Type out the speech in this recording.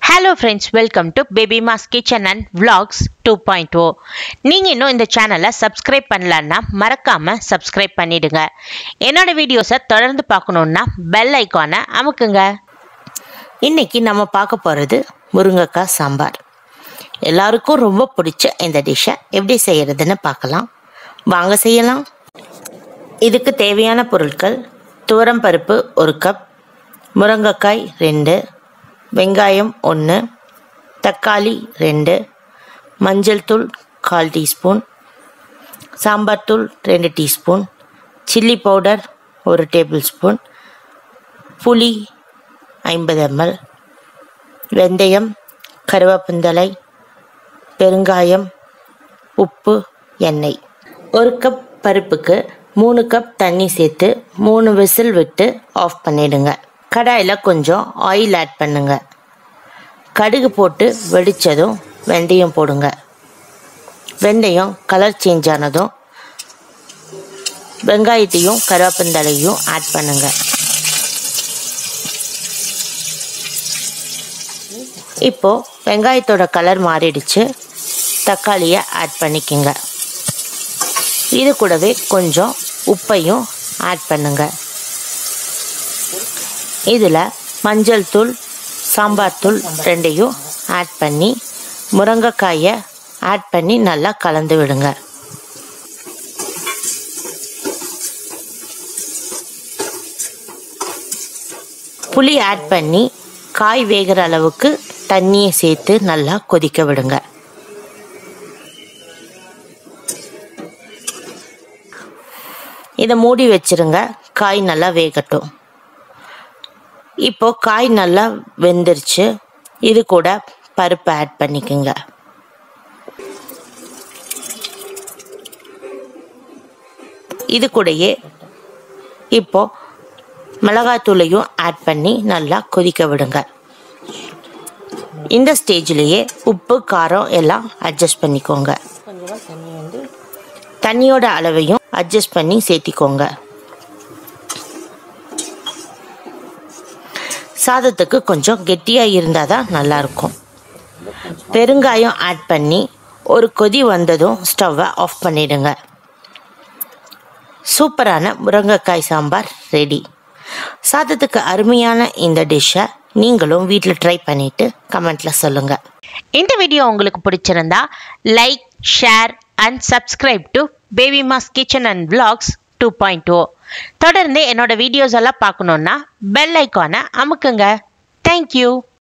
hello friends welcome to Baby Mass Kitchen and vlogs two point O நீங்கள் இன்னும் இந்த சேனலை சப்ஸ்கிரைப் பண்ணலன்னா மறக்காமல் சப்ஸ்கிரைப் பண்ணிடுங்க என்னோட வீடியோஸை தொடர்ந்து பார்க்கணுன்னா பெல் ஐக்கானை அமுக்குங்க இன்னைக்கு நம்ம பார்க்க போகிறது முருங்கைக்காய் சாம்பார் எல்லாருக்கும் ரொம்ப பிடிச்ச இந்த டிஷ்ஷை எப்படி செய்யறதுன்னு பார்க்கலாம் வாங்க செய்யலாம் இதுக்கு தேவையான பொருட்கள் துவரம் பருப்பு ஒரு கப் முருங்கைக்காய் ரெண்டு வெங்காயம் ஒன்று தக்காளி ரெண்டு மஞ்சள் தூள் கால் டீஸ்பூன் சாம்பார் தூள் ரெண்டு டீஸ்பூன் சில்லி பவுடர் ஒரு டேபிள் ஸ்பூன் புளி ஐம்பது எம்எல் வெந்தயம் கருவேப்பந்தலை பெருங்காயம் உப்பு எண்ணெய் ஒரு கப் பருப்புக்கு மூணு கப் தண்ணி சேர்த்து மூணு விசில் விட்டு ஆஃப் பண்ணிடுங்க கடாயில் கொஞ்சம் ஆயில் ஆட் பண்ணுங்க கடுகு போட்டு வெடித்ததும் வெந்தயம் போடுங்க வெந்தயம் கலர் சேஞ்ச் ஆனதும் வெங்காயத்தையும் கருவேப்பந்தலையும் ஆட் பண்ணுங்க இப்போ வெங்காயத்தோட கலர் மாறிடுச்சு தக்காளியை ஆட் பண்ணிக்கோங்க இது கூடவே கொஞ்சம் உப்பையும் ஆட் பண்ணுங்க இதில் மஞ்சள் தூள் சாம்பார் தூள் ரெண்டையும் ஆட் பண்ணி முருங்கைக்காயை ஆட் பண்ணி நல்லா கலந்து விடுங்க புளி ஆட் பண்ணி காய் வேகிற அளவுக்கு தண்ணியை சேர்த்து நல்லா கொதிக்க விடுங்க இதை மூடி வச்சிருங்க காய் நல்லா வேகட்டும் இப்போ காய் நல்லா வெந்துருச்சு இது கூட பருப்பு ஆட் பண்ணிக்கோங்க இது கூடயே இப்போ மிளகாத்தூளையும் ஆட் பண்ணி நல்லா கொதிக்க விடுங்க இந்த ஸ்டேஜ்லேயே உப்பு காரம் எல்லாம் அட்ஜஸ்ட் பண்ணிக்கோங்க தண்ணியோட அளவையும் அட்ஜஸ்ட் பண்ணி சேர்த்திக்கோங்க சாதத்துக்கு கொஞ்சம் கெட்டியாக இருந்தால் தான் நல்லாயிருக்கும் பெருங்காயம் ஆட் பண்ணி ஒரு கொதி வந்ததும் ஸ்டவ்வை ஆஃப் பண்ணிடுங்க சூப்பரான முருங்கைக்காய் சாம்பார் ரெடி சாதத்துக்கு அருமையான இந்த டிஷ்ஷை நீங்களும் வீட்டில் ட்ரை பண்ணிவிட்டு கமெண்ட்டில் சொல்லுங்கள் இந்த வீடியோ உங்களுக்கு பிடிச்சிருந்தா like share and subscribe to Baby Mass Kitchen and vlogs two point O தொடர்ந்து என்னோட வீடியோஸ் எல்லாம் பார்க்கணுன்னா பெல் ஐக்கானை அமுக்குங்க தேங்க்யூ